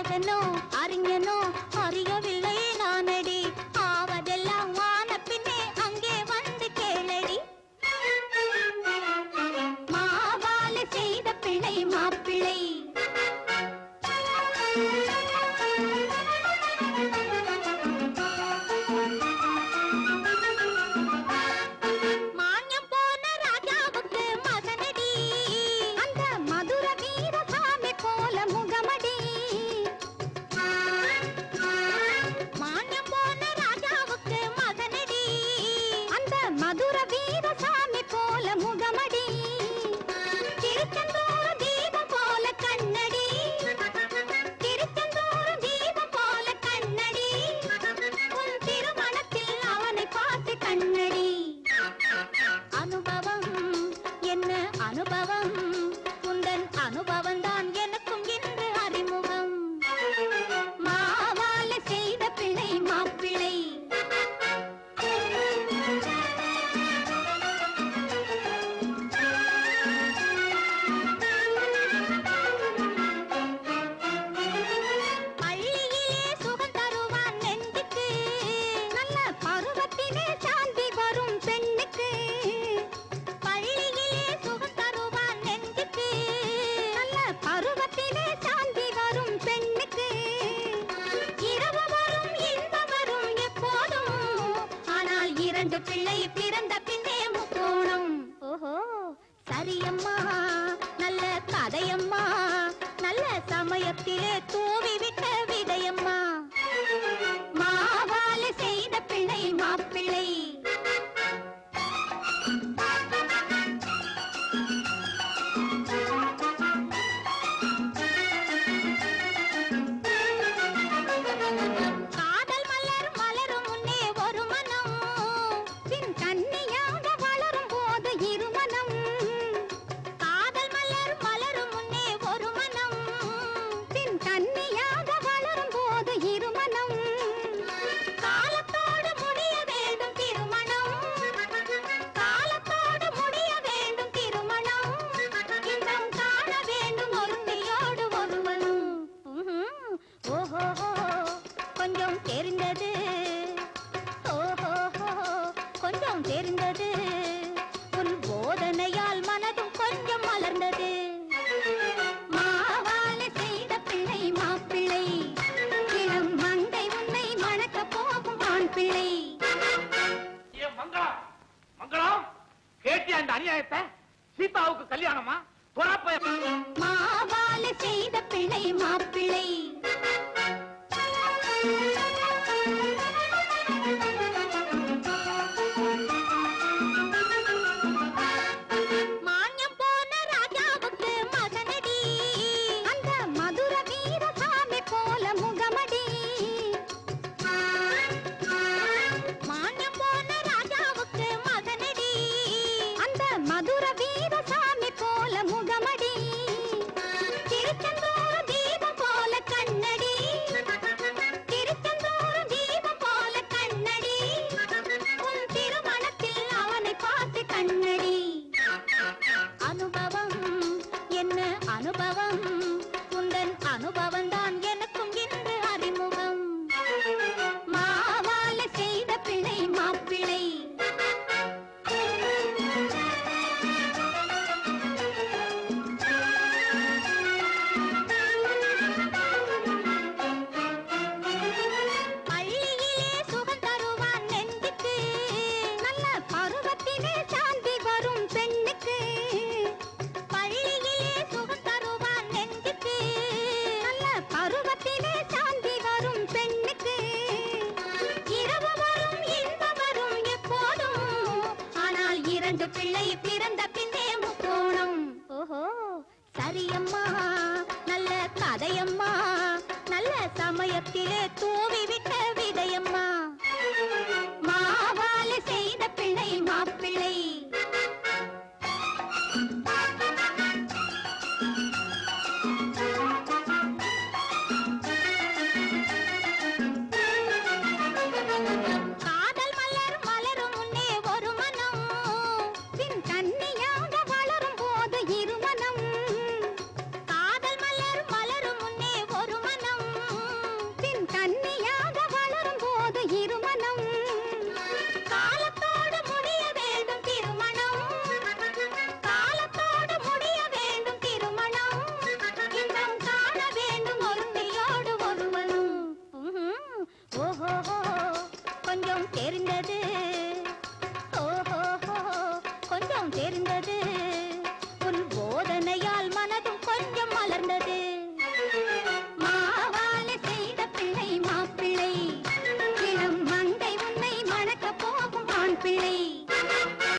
நாயகனோ அறிஞனோ அறியவில்லை நானடி ஆவதெல்லாம் வான பின்னே அங்கே வந்து கேளடி மாவால செய்த பிழை மாப்பிள்ளை மான்யம் போன ராஜாவுக்கு மகனடி அந்த மதுர வீரசாமி போல முகமடி மான்யம் போன ராஜாவுக்கு மகனடி அந்த மதுர வீரசாமி போல முகமடி திருச்செந்தூர் தீபம் போல கண்ணடி திருச்செந்தூர் தீபம் போல கண்ணடி உன் திருமணத்தில் அவனை பார்த்து கண்ணடி அனுபவம் என்ன அனுபவம் உந்தன் அனுபவம் தான் எனக்கும் இன்று அறிமுகம் மாவால செய்த பிழை மாப்பிள்ளை பள்ளியிலே சுகம் தருவான் நெஞ்சுக்கு நல்ல பருவத்திலே சாந்தி வரும் பெண்ணுக்கு பள்ளியிலே சுகம் தருவான் நெஞ்சுக்கு நல்ல பருவத்திலே சாந்தி வரும் பெண்ணுக்கு இரவு வரும் இன்பம் வரும் எப்போதும் ஆனால் இரண்டு பிள்ளை பிறந்த பின்னே முக்கோணம் ஓஹோ சரியம்மா நல்ல கதையம்மா நல்ல சமயத்திலே தூவி விட்ட விதையம்மா மாவால செய்த பிள்ளை மாப்பிள்ளை காதல் மலர் மலரும் முன்னே ஒரு மனம் பின் கன்னியாக வளரும் போது இருமனம் காதல் மலர் மலரும் முன்னே ஒரு மனம் பின் கன்னியாக வளரும் போது இருமனம் காலத்தோடு முடிய வேண்டும் திருமணம் காலத்தோடு முடிய வேண்டும் திருமணம் இன்பம் காண வேண்டும் ஒருத்தியோடு ஒருவனும் ம்ஹும். ஓஹோஹோ கொஞ்சம் தெரிந்தது ஓஹோஹோ கொஞ்சம் தெரிந்தது உன் போதனையால் மனதும் கொஞ்சம் மலர்ந்தது மாவால செய்த பிள்ளை மாப்பிள்ளை இளம் மங்கை உன்னை மணக்க போகும் ஆண் பிள்ளை ஏ மங்களம் மங்களம் கேட்டியா இந்த அநியாயத்தை சீதாவுக்கு கல்யாணமா தொராப்பய மாவால செய்த பிள்ளை மாப்பிள்ளை மான்யம் போன ராஜாவுக்கு மகனடி அந்த மதுர வீரசாமி போல முகமடி மான்யம் போன ராஜாவுக்கு மகனடி அந்த மதுர வீரசாமி போல முகமடி திருச்செந்தூர் தீபம் போல கண்ணடி திருச்செந்தூர் தீபம் போல கண்ணடி உன் திருமணத்தில் அவனை பார்த்து கண்ணடி அனுபவம் என்ன அனுபவம் உந்தன் அனுபவம் தான் எனக்கும் இன்று அறிமுகம் மாவால செய்த பிழை மாப்பிள்ளை பள்ளியிலே சுகம் தருவான் நெஞ்சுக்கு நல்ல பருவத்திலே சாந்தி வரும் பெண்ணுக்கு பள்ளியிலே சுகம் தருவான் நெஞ்சுக்கு நல்ல பருவத்திலே சாந்தி வரும் பெண்ணுக்கு இரவு வரும் இன்பம் வரும் எப்போதும் ஆனால் இரண்டு பிள்ளை பிறந்த பின்னே முக்கோணம் ஓஹோ சரியம்மா நல்ல கதையம்மா நல்ல சமயத்திலே தூவி விட்ட விதையம்மா மாவால செய்த பிள்ளை மாப்பிள்ளை காதல் மலர் மலரும் முன்னே ஒரு மனம் பின் கன்னியாக வளரும் போது இருமனம் காதல் மலர் மலரும் முன்னே ஒரு மனம் போகும் ஆண் பிள்ளை